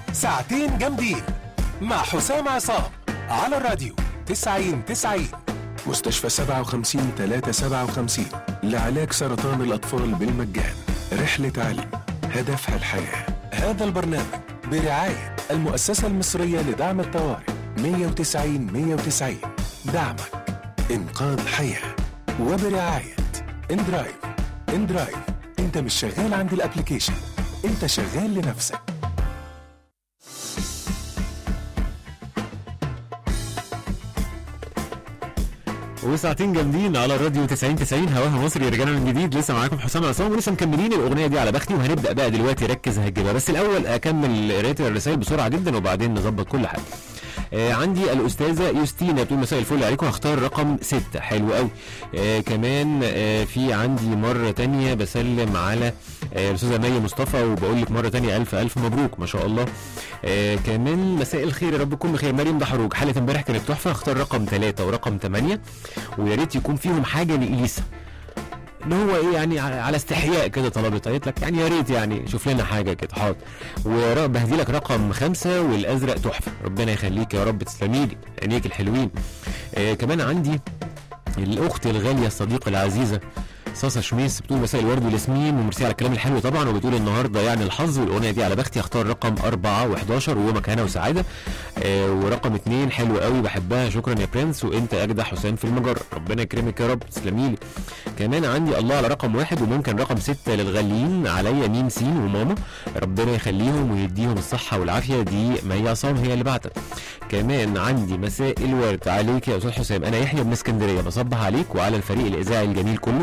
ساعتين جامدين مع حسام عصام على الراديو 90 90 مستشفى 57 357 لعلاج سرطان الأطفال بالمجان رحلة علم هدفها الحياة هذا البرنامج برعاية المؤسسة المصرية لدعم الطوارئ 190 190 دعمك إنقاذ حياة وبرعاية اندرايف اندرايف انت مش شغال عند الابليكيشن انت شغال لنفسك وساعتين جامدين على الراديو 90 90 هواها مصري رجعنا من جديد لسه معاكم حسام عصام ولسه مكملين الاغنيه دي على بختي وهنبدا بقى دلوقتي ركز هتجيبها بس الاول اكمل قرايه الرسائل بسرعه جدا وبعدين نظبط كل حاجه آه عندي الاستاذه يوستينا بتقول مساء الفل عليكم هختار رقم ستة حلو قوي آه كمان آه في عندي مره تانية بسلم على آه الاستاذه مي مصطفى وبقول لك مره تانية الف الف مبروك ما شاء الله آه كمان مساء الخير يا رب تكون بخير مريم دحروج حلقه امبارح كانت تحفه هختار رقم ثلاثة ورقم ثمانية ويا ريت يكون فيهم حاجه لإليسا اللي هو ايه يعني على استحياء كده طلبت قالت لك يعني يا ريت يعني شوف لنا حاجه كده حاضر وبهدي لك رقم خمسة والازرق تحفه ربنا يخليك يا رب تسلمي لي عينيك الحلوين آه كمان عندي الاخت الغاليه الصديقه العزيزه صاصة شميس بتقول مساء الورد والياسمين وميرسي على الكلام الحلو طبعا وبتقول النهارده يعني الحظ والاغنيه دي على بختي اختار رقم أربعة و11 ويومك هنا وسعاده آه ورقم اتنين حلو قوي بحبها شكرا يا برنس وانت اجدع حسام في المجر ربنا يكرمك يا رب تسلمي لي كمان عندي الله على رقم واحد وممكن رقم ستة للغاليين عليا ميم سين وماما ربنا يخليهم ويديهم الصحة والعافية دي مي عصام هي اللي بعتت كمان عندي مساء الورد عليك يا استاذ حسام انا يحيى من اسكندريه بصبح عليك وعلى الفريق الاذاعي الجميل كله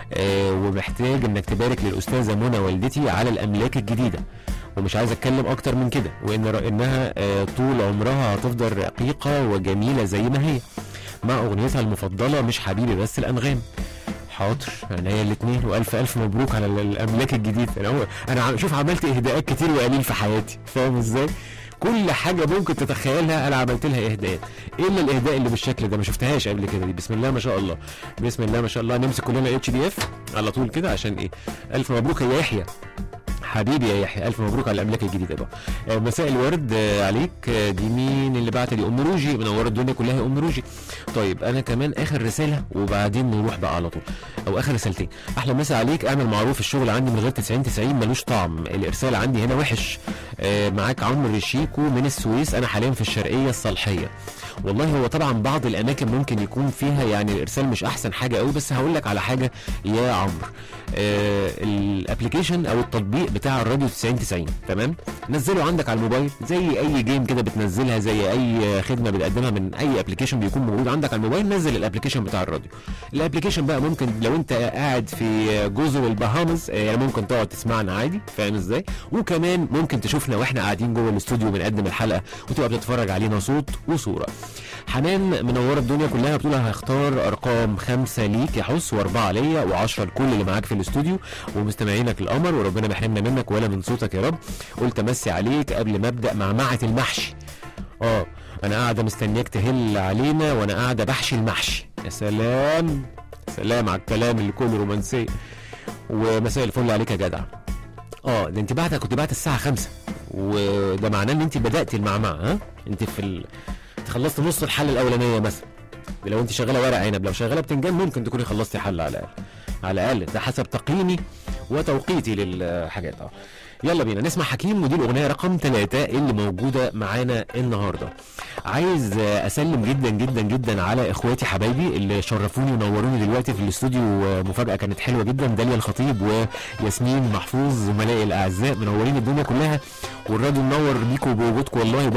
آه ومحتاج انك تبارك للاستاذه منى والدتي على الاملاك الجديده ومش عايز اتكلم اكتر من كده وان انها آه طول عمرها هتفضل رقيقه وجميله زي ما هي مع اغنيتها المفضله مش حبيبي بس الانغام حاضر انا هي الاثنين والف الف مبروك على الاملاك الجديد انا هو انا شوف عملت اهداءات كتير وقليل في حياتي فاهم ازاي كل حاجه ممكن تتخيلها انا عملت لها اهداءات الا الاهداء اللي بالشكل ده ما شفتهاش قبل كده دي بسم الله ما شاء الله بسم الله ما شاء الله نمسك كلنا اتش دي اف على طول كده عشان ايه الف مبروك يا يحيى حبيبي يا يحيى الف مبروك على الاملاك الجديده بقى آه مساء الورد آه عليك آه دي مين اللي بعت لي ام روجي منوره الدنيا كلها يا ام روجي طيب انا كمان اخر رساله وبعدين نروح بقى على طول او اخر رسالتين احلى مسا عليك اعمل معروف الشغل عندي من غير 90 90 ملوش طعم الارسال عندي هنا وحش آه معاك عمرو ريشيكو من السويس انا حاليا في الشرقيه الصالحيه والله هو طبعا بعض الاماكن ممكن يكون فيها يعني الارسال مش احسن حاجه قوي بس هقول لك على حاجه يا عمرو آه الابلكيشن او التطبيق بتاع الراديو 90 90 تمام نزله عندك على الموبايل زي اي جيم كده بتنزلها زي اي خدمه بتقدمها من اي ابلكيشن بيكون موجود عندك على الموبايل نزل الابلكيشن بتاع الراديو الابلكيشن بقى ممكن لو انت قاعد في جزر البهامز يعني ممكن تقعد تسمعنا عادي فاهم ازاي وكمان ممكن تشوفنا واحنا قاعدين جوه الاستوديو بنقدم الحلقه وتبقى بتتفرج علينا صوت وصوره حنان منوره الدنيا كلها بتقول هختار ارقام خمسه ليك يا حس واربعه ليا وعشرة لكل اللي معاك في الاستوديو ومستمعينك القمر وربنا ما يحرمنا منك ولا من صوتك يا رب قلت امسي عليك قبل ما ابدا معمعه المحشي اه انا قاعده مستنياك تهل علينا وانا قاعده بحشي المحشي يا سلام سلام على الكلام اللي كله رومانسيه ومساء الفل عليك يا جدع اه ده انت بعت كنت بعت الساعه 5 وده معناه ان انت بدات المعمعه ها انت في ال... خلصت نص الحله الاولانيه مثلا لو انت شغاله ورق عنب لو شغاله بتنجان ممكن تكوني خلصتي حل على الاقل على الاقل ده حسب تقييمي وتوقيتي للحاجات اه يلا بينا نسمع حكيم ودي الاغنيه رقم ثلاثة اللي موجوده معانا النهارده عايز اسلم جدا جدا جدا على اخواتي حبايبي اللي شرفوني ونوروني دلوقتي في الاستوديو مفاجاه كانت حلوه جدا داليا الخطيب وياسمين محفوظ زملائي الاعزاء منورين الدنيا كلها والراديو منور بيكم بوجودكم والله